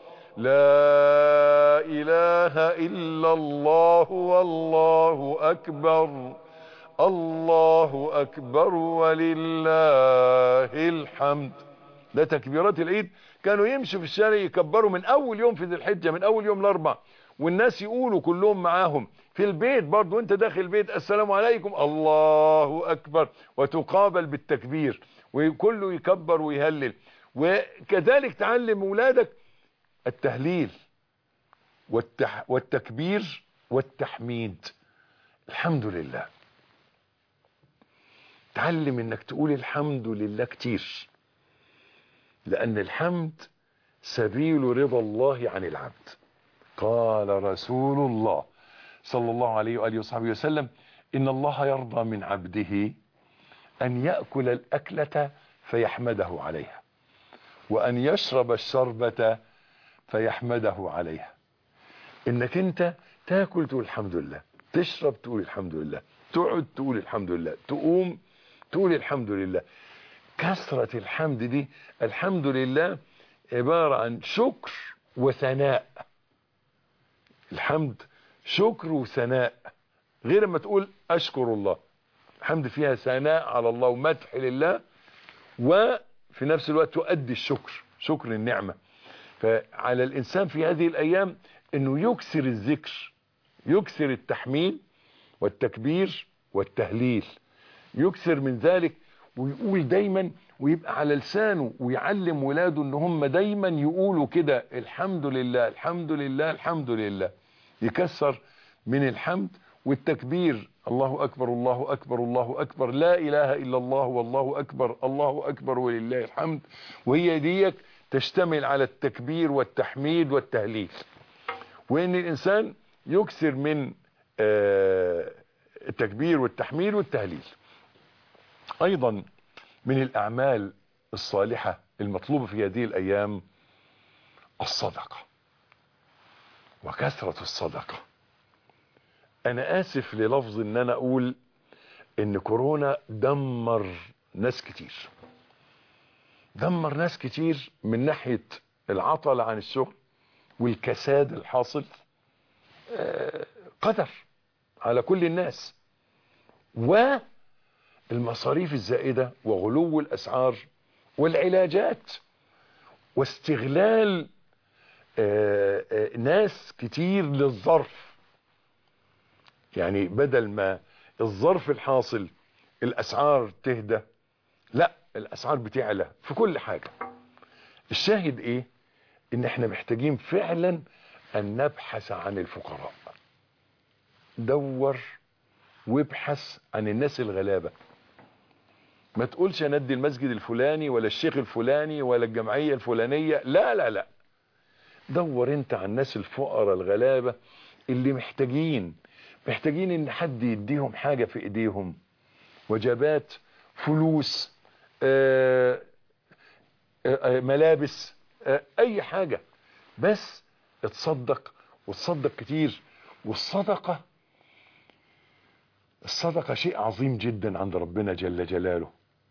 لا اله الا الله والله اكبر الله اكبر ولله الحمد ده تكبيرات العيد كانوا يمشوا في الشارع يكبروا من اول يوم في ذي الحجه من اول يوم الاربع والناس يقولوا كلهم معاهم في البيت برضو انت داخل البيت السلام عليكم الله اكبر وتقابل بالتكبير وكله يكبر ويهلل وكذلك تعلم اولادك التهليل والتح والتكبير والتحميد الحمد لله تعلم انك تقول الحمد لله كتير لان الحمد سبيل رضا الله عن العبد قال رسول الله صلى الله عليه وآله وصحبه وسلم إن الله يرضى من عبده أن يأكل الأكلة فيحمده عليها وأن يشرب الشربة فيحمده عليها إنك أنت تاكل تقول الحمد لله تشرب تقول الحمد لله تقعد تقول الحمد لله تقوم تقول الحمد لله كثرة الحمد دي الحمد لله عبارة عن شكر وثناء الحمد شكر وثناء غير ما تقول اشكر الله الحمد فيها ثناء على الله ومدح لله وفي نفس الوقت تؤدي الشكر شكر النعمة فعلى الانسان في هذه الايام انه يكسر الذكر يكسر التحميد والتكبير والتهليل يكسر من ذلك ويقول دايما ويبقى على لسانه ويعلم ولاده ان هم دايما يقولوا كده الحمد لله الحمد لله الحمد لله يكسر من الحمد والتكبير الله أكبر الله أكبر الله أكبر لا إله إلا الله والله أكبر الله أكبر ولله الحمد وهي ديك تشتمل على التكبير والتحميد والتهليل وإن الإنسان يكسر من التكبير والتحميد والتهليل أيضا من الأعمال الصالحة المطلوبة في هذه الأيام الصدقة وكثرة الصدقة انا اسف للفظ ان انا اقول ان كورونا دمر ناس كتير دمر ناس كتير من ناحية العطل عن الشغل والكساد الحاصل قدر على كل الناس والمصاريف الزائدة وغلو الاسعار والعلاجات واستغلال آآ آآ ناس كتير للظرف يعني بدل ما الظرف الحاصل الاسعار تهدى لا الاسعار بتعلى في كل حاجة الشاهد ايه ان احنا محتاجين فعلا ان نبحث عن الفقراء دور وابحث عن الناس الغلابة ما تقولش انا ادي المسجد الفلاني ولا الشيخ الفلاني ولا الجمعية الفلانية لا لا لا دور انت عن الناس الفقراء الغلابة اللي محتاجين محتاجين ان حد يديهم حاجة في ايديهم وجبات فلوس آآ آآ ملابس آآ اي حاجة بس اتصدق وتصدق كتير والصدقة الصدقة شيء عظيم جدا عند ربنا جل جلاله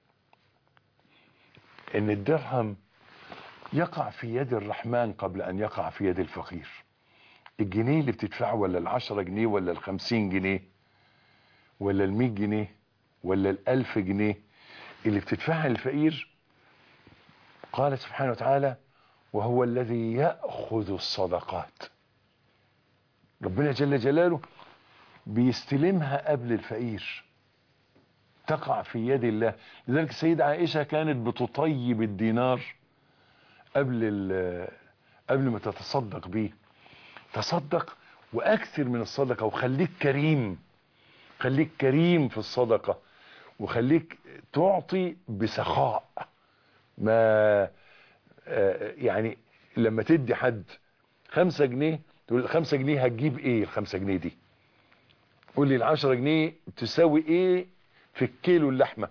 ان الدرهم يقع في يد الرحمن قبل ان يقع في يد الفقير الجنيه اللي بتدفعه ولا العشرة جنيه ولا الخمسين جنيه ولا المية جنيه ولا الالف جنيه اللي بتدفعها للفقير قال سبحانه وتعالى وهو الذي يأخذ الصدقات ربنا جل جلاله بيستلمها قبل الفقير تقع في يد الله لذلك السيدة عائشة كانت بتطيب الدينار قبل قبل ما تتصدق بيه تصدق واكثر من الصدقة وخليك كريم خليك كريم في الصدقة وخليك تعطي بسخاء ما يعني لما تدي حد خمسة جنيه تقول الخمسة جنيه هتجيب ايه الخمسة جنيه دي قول لي العشرة جنيه تساوي ايه في الكيلو اللحمة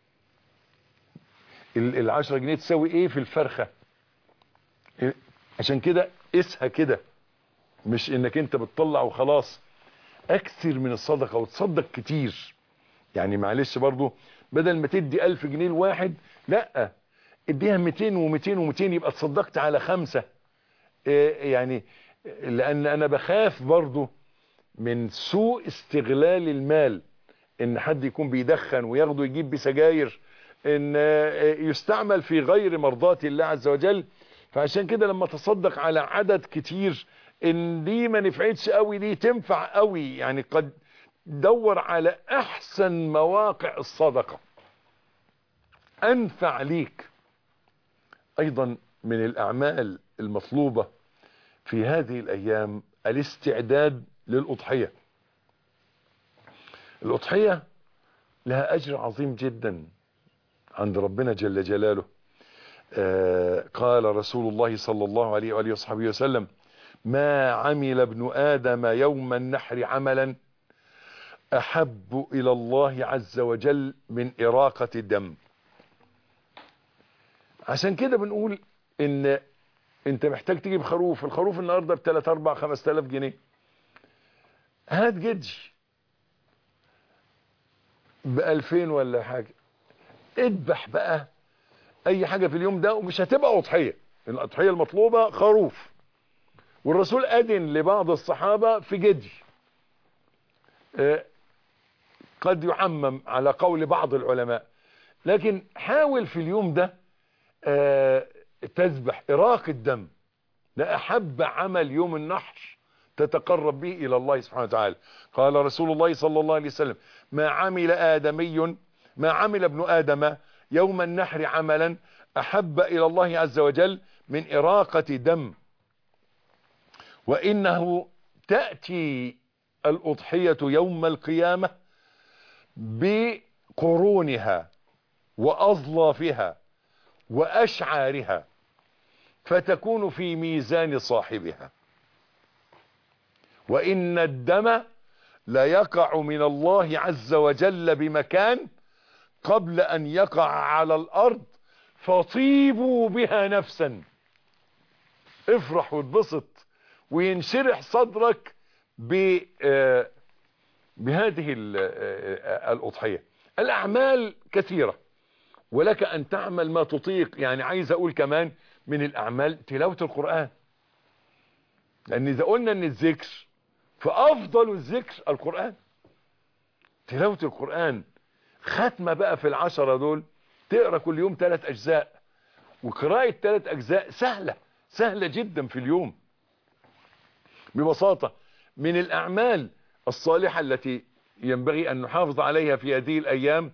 العشرة جنيه تساوي ايه في الفرخة عشان كده قيسها كده مش انك انت بتطلع وخلاص اكثر من الصدقة وتصدق كتير يعني معلش برضو بدل ما تدي الف جنيه لواحد لا اديها 200 و200 و200 يبقى تصدقت على خمسة إيه يعني لان انا بخاف برضو من سوء استغلال المال ان حد يكون بيدخن وياخده يجيب بسجاير ان يستعمل في غير مرضات الله عز وجل فعشان كده لما تصدق على عدد كتير ان دي ما نفعتش قوي دي تنفع قوي يعني قد دور على احسن مواقع الصدقة انفع ليك ايضا من الاعمال المطلوبة في هذه الايام الاستعداد للاضحية الاضحية لها اجر عظيم جدا عند ربنا جل جلاله آه قال رسول الله صلى الله عليه وآله وصحبه وسلم ما عمل ابن آدم يوم النحر عملا أحب إلى الله عز وجل من إراقة الدم عشان كده بنقول إن أنت محتاج تجيب خروف الخروف النهاردة ب 3 4 5000 جنيه هات جدي ب 2000 ولا حاجة اذبح بقى اي حاجة في اليوم ده ومش هتبقى اضحية الاضحية المطلوبة خروف والرسول اذن لبعض الصحابة في جدي آه قد يعمم على قول بعض العلماء لكن حاول في اليوم ده آه تذبح اراق الدم ده احب عمل يوم النحر تتقرب به الى الله سبحانه وتعالى قال رسول الله صلى الله عليه وسلم ما عمل ادمي ما عمل ابن ادم يوم النحر عملا احب الى الله عز وجل من اراقة دم وانه تأتي الاضحية يوم القيامة بقرونها واظلافها واشعارها فتكون في ميزان صاحبها وان الدم لا يقع من الله عز وجل بمكان قبل ان يقع على الارض فطيبوا بها نفسا افرح واتبسط وينشرح صدرك ب بهذه الاضحية الاعمال كثيرة ولك ان تعمل ما تطيق يعني عايز اقول كمان من الاعمال تلاوة القرآن لان اذا قلنا ان الذكر فافضل الذكر القرآن تلاوة القرآن ختمة بقى في العشرة دول تقرأ كل يوم ثلاث اجزاء وقراءة ثلاث اجزاء سهلة سهلة جدا في اليوم ببساطة من الاعمال الصالحة التي ينبغي ان نحافظ عليها في هذه الايام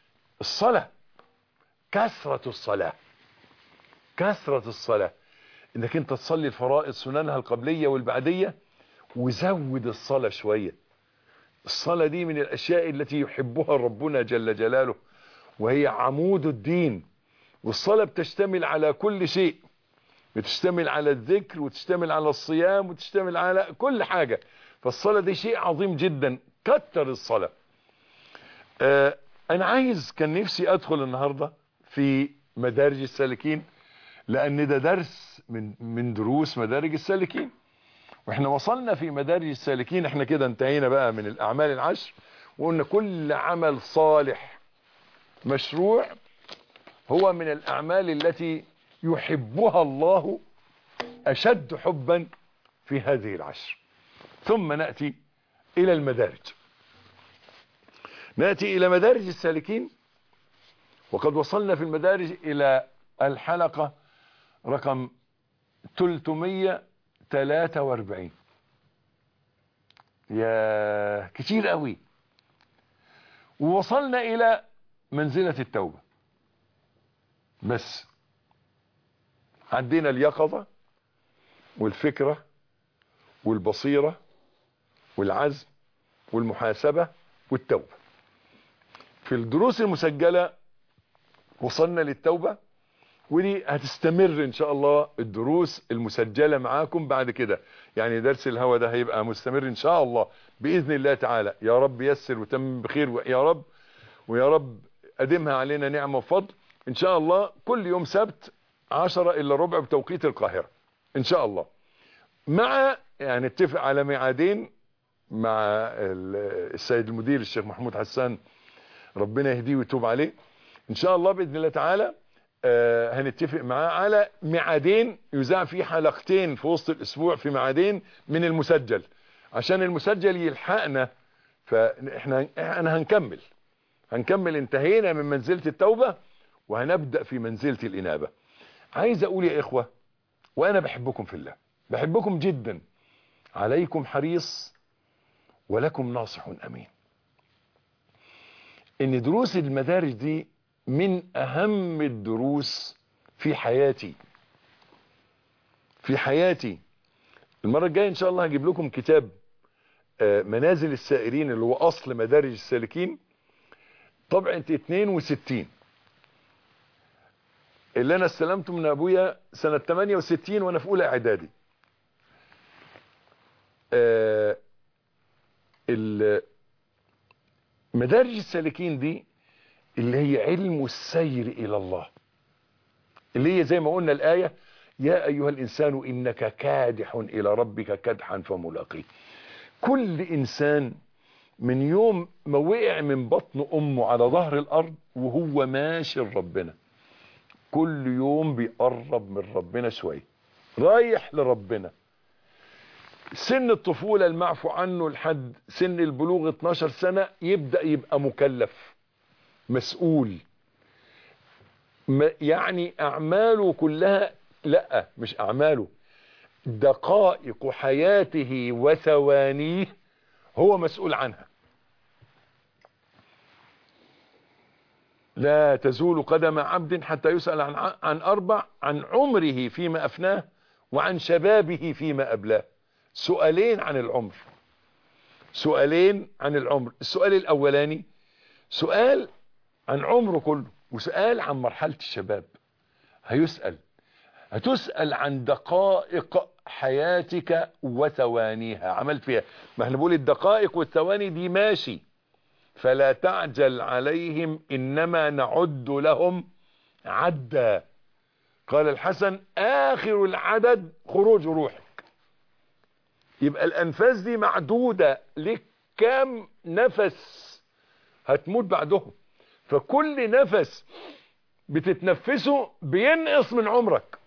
الصلاة كثرة الصلاة كثرة الصلاة انك انت تصلي الفرائض سننها القبلية والبعدية وزود الصلاة شوية الصلاة دي من الاشياء التي يحبها ربنا جل جلاله وهي عمود الدين والصلاة بتشتمل على كل شيء بتشتمل على الذكر وتشتمل على الصيام وتشتمل على كل حاجة فالصلاة دي شيء عظيم جدا كتر الصلاة آه انا عايز كان نفسي ادخل النهاردة في مدارج السالكين لان ده درس من من دروس مدارج السالكين واحنا وصلنا في مدارج السالكين احنا كده انتهينا بقى من الاعمال العشر وقلنا كل عمل صالح مشروع هو من الاعمال التي يحبها الله اشد حبا في هذه العشر ثم نأتي الى المدارج نأتي الى مدارج السالكين وقد وصلنا في المدارج الى الحلقة رقم 343 يا كتير قوي ووصلنا الى منزلة التوبة بس عندنا اليقظة والفكرة والبصيرة والعزم والمحاسبة والتوبة في الدروس المسجلة وصلنا للتوبة ودي هتستمر ان شاء الله الدروس المسجلة معاكم بعد كده يعني درس الهوى ده هيبقى مستمر ان شاء الله بإذن الله تعالى يا رب يسر وتم بخير يا رب ويا رب ادمها علينا نعمة وفضل ان شاء الله كل يوم سبت عشرة الا ربع بتوقيت القاهرة ان شاء الله مع يعني نتفق على ميعادين مع السيد المدير الشيخ محمود حسان ربنا يهديه ويتوب عليه ان شاء الله باذن الله تعالى آه هنتفق معاه على ميعادين يذاع فيه حلقتين في وسط الاسبوع في ميعادين من المسجل عشان المسجل يلحقنا فاحنا احنا هنكمل هنكمل انتهينا من منزلة التوبة وهنبدأ في منزلة الانابة عايز اقول يا اخوة وانا بحبكم في الله بحبكم جدا عليكم حريص ولكم ناصح امين ان دروس المدارج دي من اهم الدروس في حياتي في حياتي المرة الجاية ان شاء الله هجيب لكم كتاب منازل السائرين اللي هو اصل مدارج السالكين طبعة 62 اللي انا استلمته من ابويا سنة 68 وانا في اولى اعدادي مدارج السالكين دي اللي هي علم السير الى الله اللي هي زي ما قلنا الايه يا ايها الانسان انك كادح الى ربك كدحا فملاقيه كل انسان من يوم ما وقع من بطن امه على ظهر الارض وهو ماشي لربنا كل يوم بيقرب من ربنا شويه رايح لربنا سن الطفولة المعفو عنه لحد سن البلوغ 12 سنة يبدأ يبقى مكلف مسؤول يعني اعماله كلها لا مش اعماله دقائق حياته وثوانيه هو مسؤول عنها لا تزول قدم عبد حتى يسأل عن, عن أربع عن عمره فيما أفناه وعن شبابه فيما أبلاه سؤالين عن العمر سؤالين عن العمر السؤال الأولاني سؤال عن عمره كله وسؤال عن مرحلة الشباب هيسأل هتسأل عن دقائق حياتك وثوانيها عملت فيها ما احنا بقول الدقائق والثواني دي ماشي فلا تعجل عليهم إنما نعد لهم عدا قال الحسن آخر العدد خروج روحك يبقى الأنفاس دي معدودة لك كام نفس هتموت بعدهم فكل نفس بتتنفسه بينقص من عمرك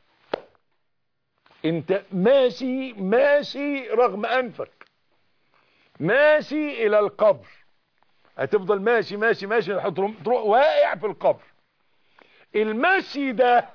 انت ماشي ماشي رغم انفك ماشي الى القبر هتفضل ماشي ماشي ماشي تروح واقع في القبر المشي ده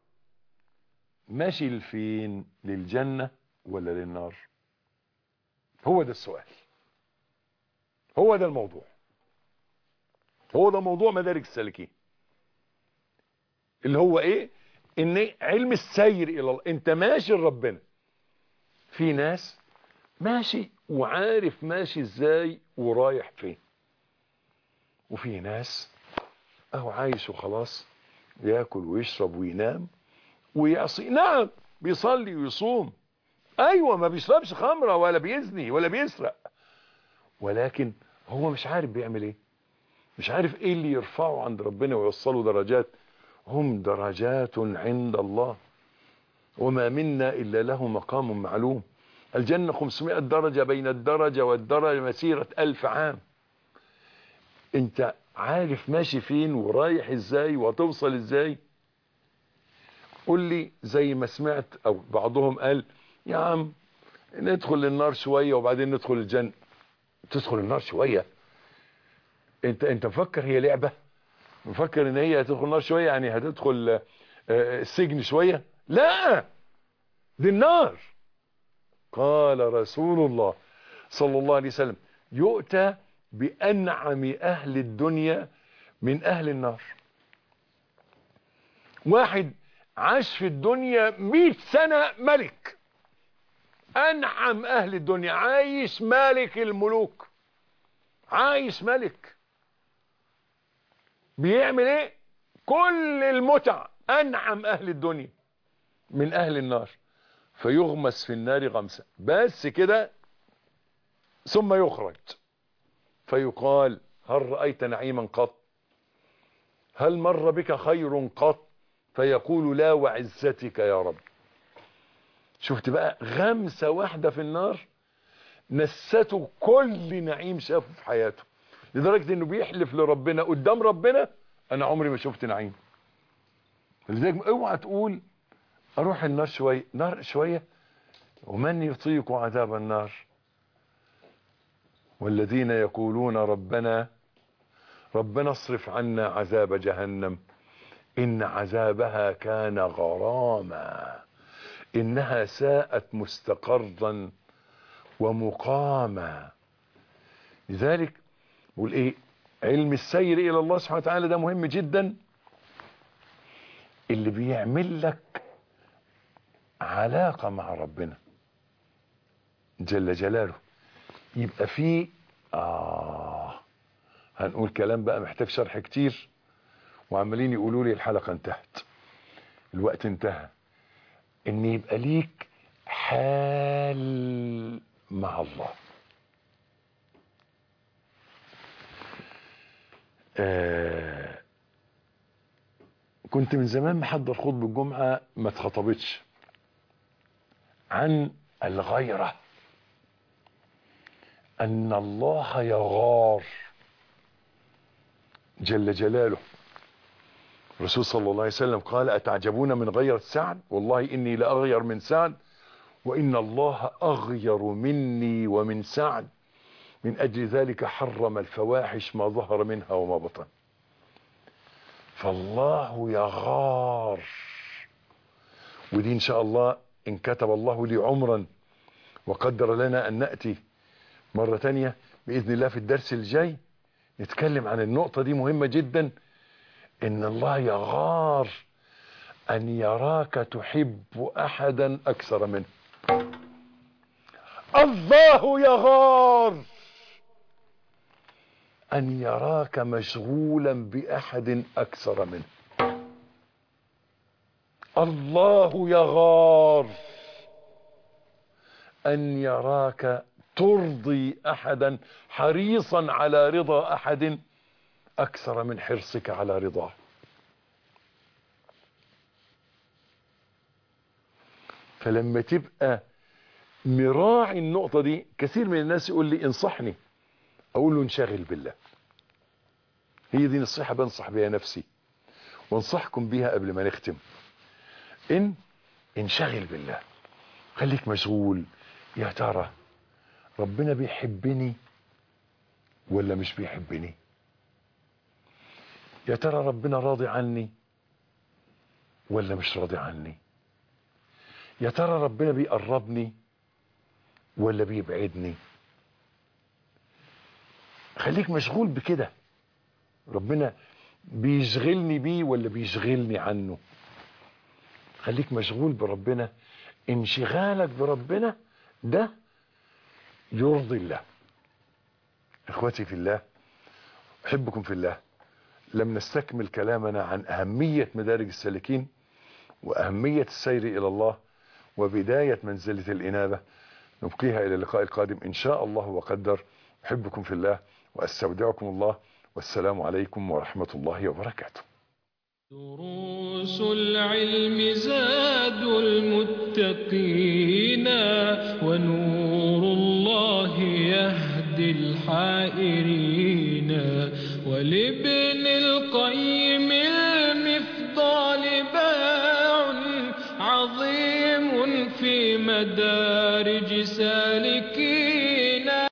ماشي لفين للجنة ولا للنار هو ده السؤال هو ده الموضوع هو ده موضوع مدارج السالكين اللي هو ايه ان علم السير الى الله انت ماشي لربنا في ناس ماشي وعارف ماشي ازاي ورايح فين وفي ناس اهو عايش وخلاص ياكل ويشرب وينام ويعصي نعم بيصلي ويصوم ايوه ما بيشربش خمره ولا بيزني ولا بيسرق ولكن هو مش عارف بيعمل ايه مش عارف ايه اللي يرفعه عند ربنا ويوصله درجات هم درجات عند الله وما منا الا له مقام معلوم الجنة 500 درجة بين الدرجة والدرجة مسيرة ألف عام انت عارف ماشي فين ورايح ازاي وهتوصل ازاي قول لي زي ما سمعت او بعضهم قال يا عم ندخل النار شوية وبعدين ندخل الجنة تدخل النار شوية انت انت مفكر هي لعبة مفكر ان هي هتدخل النار شوية يعني هتدخل السجن شوية لا دي النار قال رسول الله صلى الله عليه وسلم يؤتى بأنعم أهل الدنيا من أهل النار واحد عاش في الدنيا مئة سنة ملك أنعم أهل الدنيا عايش ملك الملوك عايش ملك بيعمل ايه كل المتع أنعم أهل الدنيا من أهل النار فيغمس في النار غمسة بس كده ثم يخرج فيقال هل رأيت نعيما قط هل مر بك خير قط فيقول لا وعزتك يا رب شفت بقى غمسة واحدة في النار نسته كل نعيم شافه في حياته لدرجة انه بيحلف لربنا قدام ربنا انا عمري ما شفت نعيم لذلك اوعى تقول اروح النار شوية نار شوية ومن يطيق عذاب النار والذين يقولون ربنا ربنا اصرف عنا عذاب جهنم ان عذابها كان غراما انها ساءت مستقرا ومقاما لذلك بقول ايه علم السير الى الله سبحانه وتعالى ده مهم جدا اللي بيعمل لك علاقة مع ربنا جل جلاله يبقى في آه هنقول كلام بقى محتاج شرح كتير وعمالين يقولوا لي الحلقة انتهت الوقت انتهى ان يبقى ليك حال مع الله آه كنت من زمان محضر خطبة الجمعة ما اتخطبتش عن الغيرة ان الله يغار جل جلاله الرسول صلى الله عليه وسلم قال اتعجبون من غيرة سعد والله اني لاغير من سعد وان الله اغير مني ومن سعد من اجل ذلك حرم الفواحش ما ظهر منها وما بطن فالله يغار ودي ان شاء الله ان كتب الله لي عمرا وقدر لنا ان نأتي مرة تانية بإذن الله في الدرس الجاي نتكلم عن النقطة دي مهمة جدا ان الله يغار ان يراك تحب احدا اكثر منه الله يغار ان يراك مشغولا باحد اكثر منه الله يغار ان يراك ترضي احدا حريصا على رضا احد اكثر من حرصك على رضاه فلما تبقى مراعي النقطة دي كثير من الناس يقول لي انصحني اقول له انشغل بالله هي دي نصيحة بنصح بها نفسي وانصحكم بيها قبل ما نختم ان انشغل بالله خليك مشغول يا ترى ربنا بيحبني ولا مش بيحبني يا ترى ربنا راضي عني ولا مش راضي عني يا ترى ربنا بيقربني ولا بيبعدني خليك مشغول بكده ربنا بيشغلني بيه ولا بيشغلني عنه خليك مشغول بربنا انشغالك بربنا ده يرضي الله اخوتي في الله احبكم في الله لم نستكمل كلامنا عن اهمية مدارج السالكين واهمية السير الى الله وبداية منزلة الانابة نبقيها الى اللقاء القادم ان شاء الله وقدر احبكم في الله واستودعكم الله والسلام عليكم ورحمة الله وبركاته دروس العلم زاد المتقين ونور الله يهدي الحائرين ولابن القيم المفضال باع عظيم في مدارج سالك